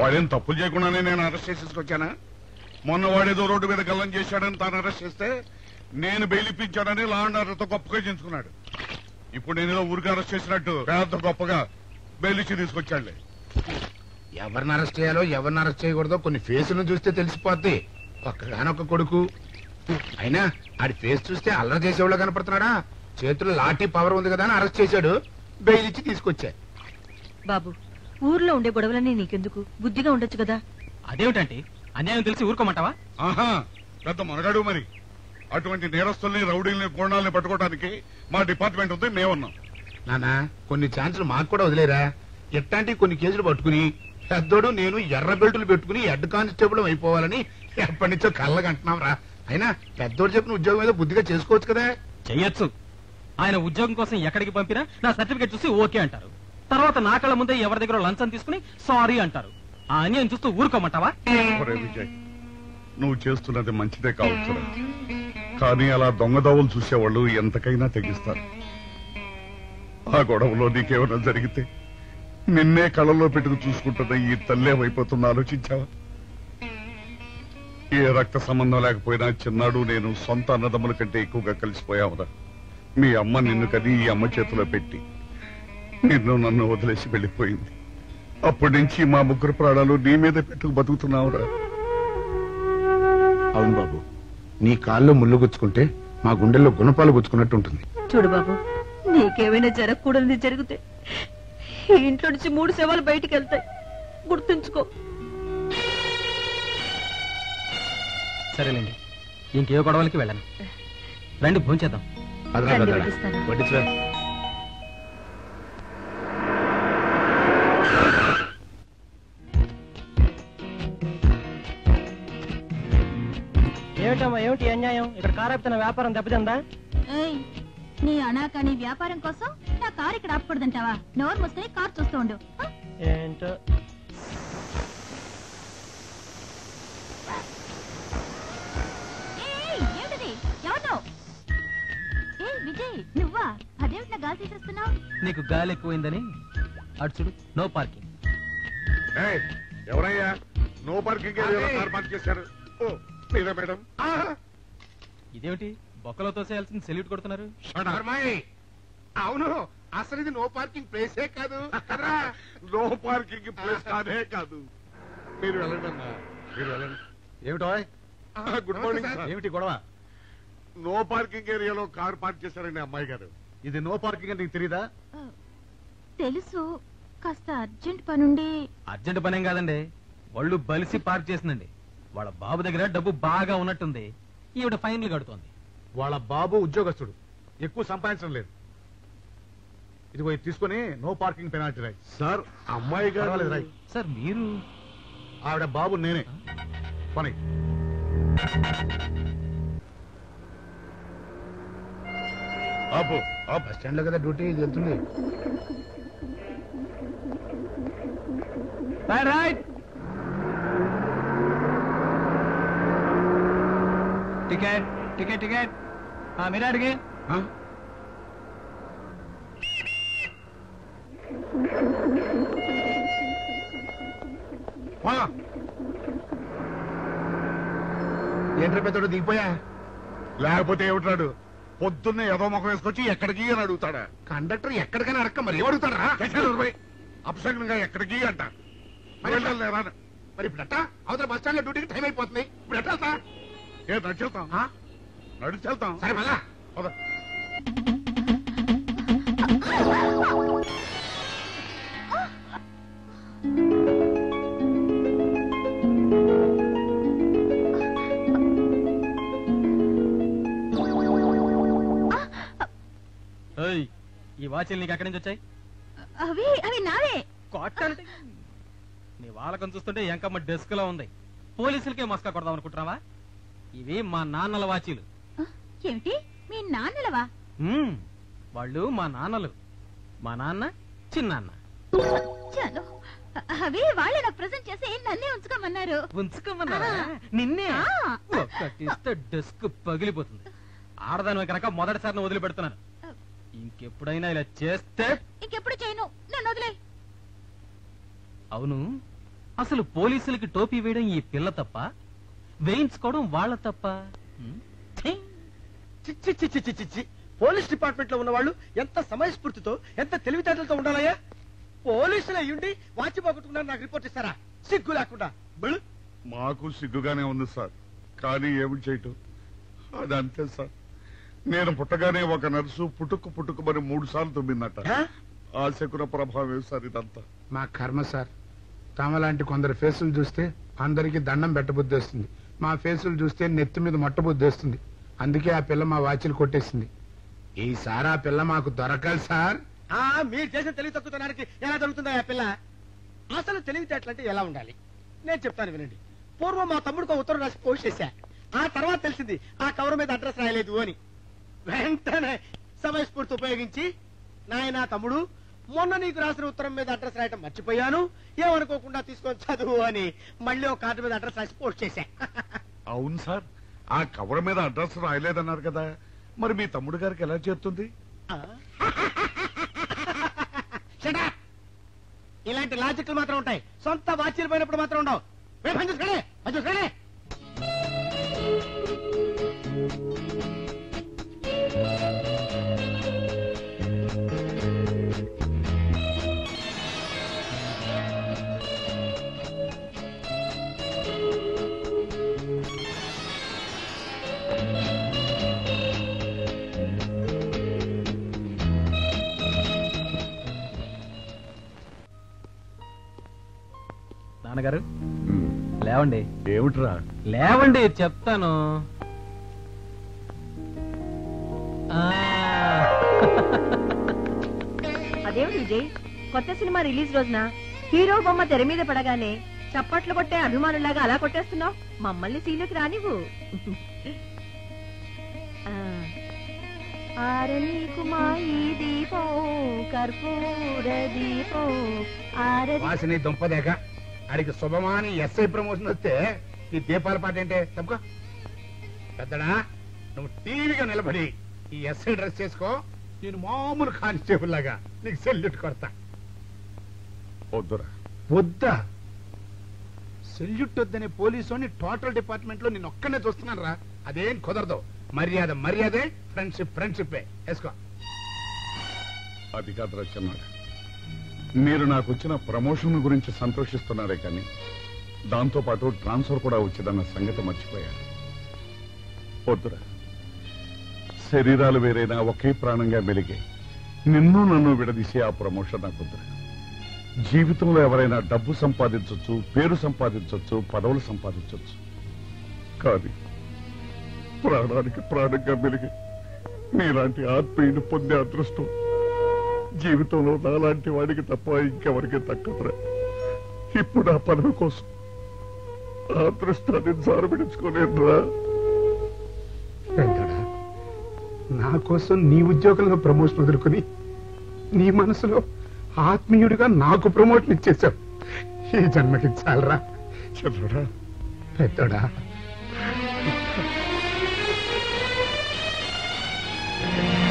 వాడేం తప్పులు చేయకుండానే నేను అరెస్ట్ చేసేసుకొచ్చానా మొన్న వాడేదో రోడ్డు మీద గల్లం చేశాడని తాను అరెస్ట్ చేస్తే నేను బెయిల్ ఇప్పించాడని లా అండ్ ఆర్డర్తో గొప్పగా చేయించుకున్నాడు ఇప్పుడు నేను ఏదో ఊరికి అరెస్ట్ చేసినట్టు పెద్ద గొప్పగా బెయిల్ ఇచ్చి తీసుకొచ్చాడులే ఎవరిని అరెస్ట్ చేయాలో ఎవరిని అరెస్ట్ చేయకూడదో కొన్ని ఫేసులను చూస్తే తెలిసిపోద్ది ఒక్కగానొక్క కొడుకు అయినా ఆడి ఫేస్ చూస్తే అల్లరి చేసేవాళ్ళు కనపడుతున్నాడా చేతుల్లో లాఠీ పవర్ ఉంది కదా అని అరెస్ట్ చేశాడు బెయిల్ ఇచ్చి తీసుకొచ్చా బాబు ఊర్లో ఉండే గొడవలన్నీ నీకెందుకు బుద్ధిగా ఉండొచ్చు కదా అదేమిటంటే అన్యాయం తెలిసి ఊరుకోమంటావా ఆహా పెద్ద మనగాడు మరి అటువంటి నేరస్తుల్ని రౌడీల్ని కోణాలని పట్టుకోవడానికి మా డిపార్ట్మెంట్ ఉంది మేమున్నాం నానా కొన్ని ఛాన్సులు మాకు కూడా వదిలేరా ఎట్లాంటి కొన్ని కేసులు పట్టుకుని పెద్దోడు నేను ఎర్ర బెల్టులు పెట్టుకుని హెడ్ కానిస్టేబుల్ అయిపోవాలని ఎప్పటి నుంచో కళ్ళగంటున్నాం రా అయినా పెద్దోడు చెప్పిన ఉద్యోగం ఏదో బుద్ధిగా చేసుకోవచ్చు కదా చెయ్యొచ్చు ఆయన ఉద్యోగం కోసం ఎక్కడికి పంపినా నా సర్టిఫికేట్ చూసి ఓకే అంటారు తర్వాత నా కళ్ళ ముందే ఎవరి దగ్గర లంచం తీసుకుని సారీ అంటారు ఆ అన్యాయం చూస్తూ ఊరుకోమంటావా ఒరే విజయ్ నువ్వు చేస్తున్నది మంచిదే కావచ్చురా కానీ అలా దొంగదోవలు చూసేవాళ్ళు ఎంతకైనా తెగిస్తారు ఆ గొడవలో నీకేమైనా జరిగితే నిన్నే కళ్ళలో పెట్టుకు చూసుకుంటున్న ఈ తల్లే అయిపోతున్న ఆలోచించావా ఏ రక్త సంబంధం లేకపోయినా చిన్నాడు నేను సొంత అన్నదమ్ముల కంటే ఎక్కువగా కలిసిపోయావురా మీ అమ్మ నిన్ను కది ఈ అమ్మ చేతిలో పెట్టి నిన్ను నన్ను వదిలేసి వెళ్ళిపోయింది అప్పటి నుంచి మా ముగ్గురు ప్రాణాలు నీ మీద పెట్టుకు బతుకుతున్నావురా అవును బాబు నీ కాల్లో ముళ్ళు గుచ్చుకుంటే మా గుండెల్లో గుణపాలు గుచ్చుకున్నట్టు ఉంటుంది చూడు బాబు నీకేమైనా జరగకూడనిది జరిగితే ఈ ఇంట్లో నుంచి మూడు శవాలు బయటికి వెళ్తాయి గుర్తుంచుకో సరేలేండి ఇంకే గొడవలకి వెళ్ళను రండి భోంచేద్దాం అదరా రండి, అదరా. వడ్డిస్తాను. వడ్డించరా. ఏమిటమ్మా ఏమిటి అన్యాయం ఇక్కడ కారాపితన వ్యాపారం దెబ్బతిందా ఏయ్ నీ అనాకాని వ్యాపారం కోసం నా కారు ఇక్కడ ఆపకూడదంటావా నోరు మూసుకొని కార్ చూస్తూ ఉండు హ? ఏంటో ఏయ్, ఏమిటిది ఎవరు ఏ విజయ్ నువ్వా అదేమిటి నా గాలి తీసేస్తున్నావు నీకు గాలి ఎక్కువైందని అటు చూడు నో పార్కింగ్ ఏయ్, ఎవరయ్యా నో పార్కింగ్ ఏరియాలో అదే. కార్ పార్క్ చేశారు ఓ మీరా మేడం ఇదేమిటి బొక్కలో తోసేయాల్సింది సెల్యూట్ కొడుతున్నారు ధర్మాయి, అవును అసలు ఇది నో పార్కింగ్ ప్లేసే కాదు కదరా? నో పార్కింగ్ ప్లేస్ కాదే కాదు మీరు వెళ్ళండి అమ్మా మీరు వెళ్ళండి ఏమిటో గుడ్ మార్నింగ్ సార్. సార్. ఏమిటి గొడవ నో పార్కింగ్ ఏరియాలో కార్ పార్క్ చేశారండి అమ్మాయి గారు ఇది నో పార్కింగ్ అని నీకు తెలీదా తెలుసు కాస్త అర్జెంట్ పనుండి అర్జెంట్ పనేం కాదండి వాళ్ళు బలిసి పార్క్ చేసిందండి వాళ్ళ బాబు దగ్గర డబ్బు బాగా ఉన్నట్టుంది ఈవిడ ఫైన్లు కడుతోంది వాళ్ళ బాబు ఉద్యోగస్తుడు ఎక్కువ సంపాదించడం లేదు ఇదిగో ఇది తీసుకొని నో పార్కింగ్ పెనాల్టీ రాయి సార్ అమ్మాయి పర్వాలేదు గారు రాయి సార్ మీరు ఆవిడ బాబు నేనే పని ఆపు ఆపు బస్ స్టాండ్ లో కదా డ్యూటీ ఇది వెళ్తుంది రైట్ టికెట్ టికెట్ టికెట్ మీరే అడిగి ఆ? వా. ఏంట్రా పెద్దోడు దిగిపోయా లేకపోతే ఏమిటాడు పొద్దున్నే ఏదో ముఖం వేసుకొచ్చి ఎక్కడికి అని అడుగుతాడా కండక్టర్ ఎక్కడికైనా అడక్క మరి ఏమడుగుతారా అప్సకంగా ఎక్కడికి అంట మరి వెళ్ళలేరా? మరి ఇప్పుడు అట్టా అవతల బస్ స్టాండ్ లో డ్యూటీకి టైం అయిపోతుంది ఇప్పుడు ఎట్లా వెళ్తా? ఏ నడిచెళ్తాం ఆ? నడిచెళ్తాం సరే మళ్ళా పద. ఏయ్, ఈ వాచీలు నీకు ఎక్కడి నుంచి వచ్చాయి అవి అవి నావే కొట్టండి నీ వాళ్ళకం చూస్తుంటే ఎంకమ్మ డెస్క్ లో ఉంది పోలీసులకే మస్కా కొడదాం అనుకుంటున్నావా ఇవి మా నాన్నల వాచీలు ఆ, ఏమిటి మీ నాన్నలవా మ్మ్. వాళ్ళు మా నాన్నలు మా నాన్న చిన్నాన్న చలో అవి వాళ్ళే నాకు ప్రజెంట్ చేసి నన్నే ఉంచుకోమన్నారు ఉంచుకోమన్నారా ఆ. నిన్నే ఆ. ఒక్కటిస్తే డెస్క్ పగిలిపోతుంది ఆడదాని కనుక మొదటిసారి నువ్వు వదిలిపెడుతున్నాను ఇంకెప్పుడైనా ఇలా చేస్తే ఇంకెప్పుడు చేయను నన్ను వదిలే అవును అసలు పోలీసులకి టోపీ వేయడం ఈ పిల్ల తప్ప వేయించుకోవడం వాళ్ళ తప్ప హ్మ్? ఛీ! చిచ్చి చిచ్చి చిచ్చి చిచ్చి పోలీస్ డిపార్ట్మెంట్ లో ఉన్న వాళ్ళు ఎంత సమయస్ఫూర్తితో ఎంత తెలివితేటలతో ఉండాలయ్యా పోలీసులు అయ్యుండి వాచి పోగొట్టుకున్నారు నాకు రిపోర్ట్ ఇస్తారా సిగ్గు లేకుండా బళ్ళు. మాకు సిగ్గుగానే ఉంది సార్ కానీ ఏమి చేయటం అది అంతే సార్ నేను పుట్టగానే ఒక నర్సు పుట్టుకు పుట్టుకు మరి మూడు సార్లు తుమ్మిందట ఆ? ఆ శకున ప్రభావం సార్ ఇదంతా మా కర్మ సార్ తమలాంటి కొందరు ఫేసులు చూస్తే అందరికి దండం పెట్టబుద్ధి వస్తుంది మా ఫేసులు చూస్తే నెత్తి మీద మొట్టబుద్ధి వస్తుంది అందుకే ఆ పిల్ల మా వాచిలు కొట్టేసింది ఈసారి ఆ పిల్ల మాకు దొరకాలి సార్ ఆ మీరు చేసిన తెలివి తక్కువతనానికి ఎలా జరుగుతుందా ఆ పిల్ల అసలు తెలివితేటలంటే ఎలా ఉండాలి నేను చెప్తాను వినండి పూర్వం మా తమ్ముడికి ఒక ఉత్తరం రాసి పోస్ట్ చేశా ఆ తర్వాత తెలిసింది ఆ కవర్ మీద అడ్రస్ రాయలేదు అని వెంటనే సమయస్ఫూర్తి ఉపయోగించి నాయన తమ్ముడు మొన్న నీకు రాసిన ఉత్తరం మీద అడ్రస్ రాయటం మర్చిపోయాను ఏమనుకోకుండా తీసుకొని చదువు అని మళ్ళీ ఒక కార్డు మీద అడ్రస్ రాసి పోస్ట్ చేశా అవును సార్ ఆ కవర్ మీద అడ్రస్ రాయలేదన్నారు కదా మరి మీ తమ్ముడు గారికి ఎలా చేరుతుంది ఆ? Shut up! ఇలాంటి లాజిక్లు మాత్రం ఉంటాయి సొంత వాచీలు పోయినప్పుడు మాత్రం ఉండవు వెళ్ళి పని చూసుకోండి పని చూసుకోండి నాన్నగారు లేవండి ఏమిట్రా లేవండి చెప్తాను ఆ, అదేమిటి విజయ్ కొత్త సినిమా రిలీజ్ రోజున హీరో బొమ్మ తెర మీద పడగానే చప్పట్లు కొట్టే అభిమానులాగా అలా కొట్టేస్తున్నావు మమ్మల్ని సీలోకి రానివ్వు ఆ. ఆరని కుమాయి దీపం కర్పూర దీపం ఆరని వాసిని దుంపదేక ఆడికి శుభమాని ఎస్ఐ ప్రమోషన్ వస్తే ఈ దీపాల పాట ఏంటే తప్పుకో పెద్దడా నువ్వు టీవీగా నిలబడి ఈ ఎస్ఐ డ్రెస్ చేసుకో నేను మామూలు కానిస్టేబుల్ లాగా నీకు సెల్యూట్ కొడతా వద్దురా వద్దా సెల్యూట్ వద్దనే పోలీసు టోటల్ డిపార్ట్మెంట్ లో నేను ఒక్కనే చూస్తున్నాను రా అదేం కుదరదు మర్యాద మర్యాదే ఫ్రెండ్షిప్ ఫ్రెండ్షిప్ వేసుకో అది కాదురా చిన్నాడు మీరు నాకు వచ్చిన ప్రమోషన్ గురించి సంతోషిస్తున్నారే కానీ దాంతో పాటు ట్రాన్స్ఫర్ కూడా వచ్చిందన్న సంగతి మర్చిపోయారు వద్దురా శరీరాలు వేరైనా ఒకే ప్రాణంగా మెలిగే నిన్ను నన్ను విడదీసే ఆ ప్రమోషన్ నాకు వద్దురా జీవితంలో ఎవరైనా డబ్బు సంపాదించవచ్చు పేరు సంపాదించవచ్చు పదవులు సంపాదించవచ్చు కానీ ప్రాణానికి ప్రాణంగా మెలిగే నీలాంటి ఆత్మీయుని పొందే అదృష్టం జీవితంలో నాలాంటి వాడికి తప్ప ఇంకెవరికి దక్కదురా ఇప్పుడు ఆ పదవి కోసం ఆ అదృష్టాన్ని జారబిడించుకోలేదురా పెద్దడా నా కోసం నీ ఉద్యోగంలో ప్రమోషన్ వదులుకుని నీ మనసులో ఆత్మీయుడిగా నాకు ప్రమోషన్ ఇచ్చేశావు ఈ జన్మకి చాలరా చంద్రుడా పెద్దడా ఆ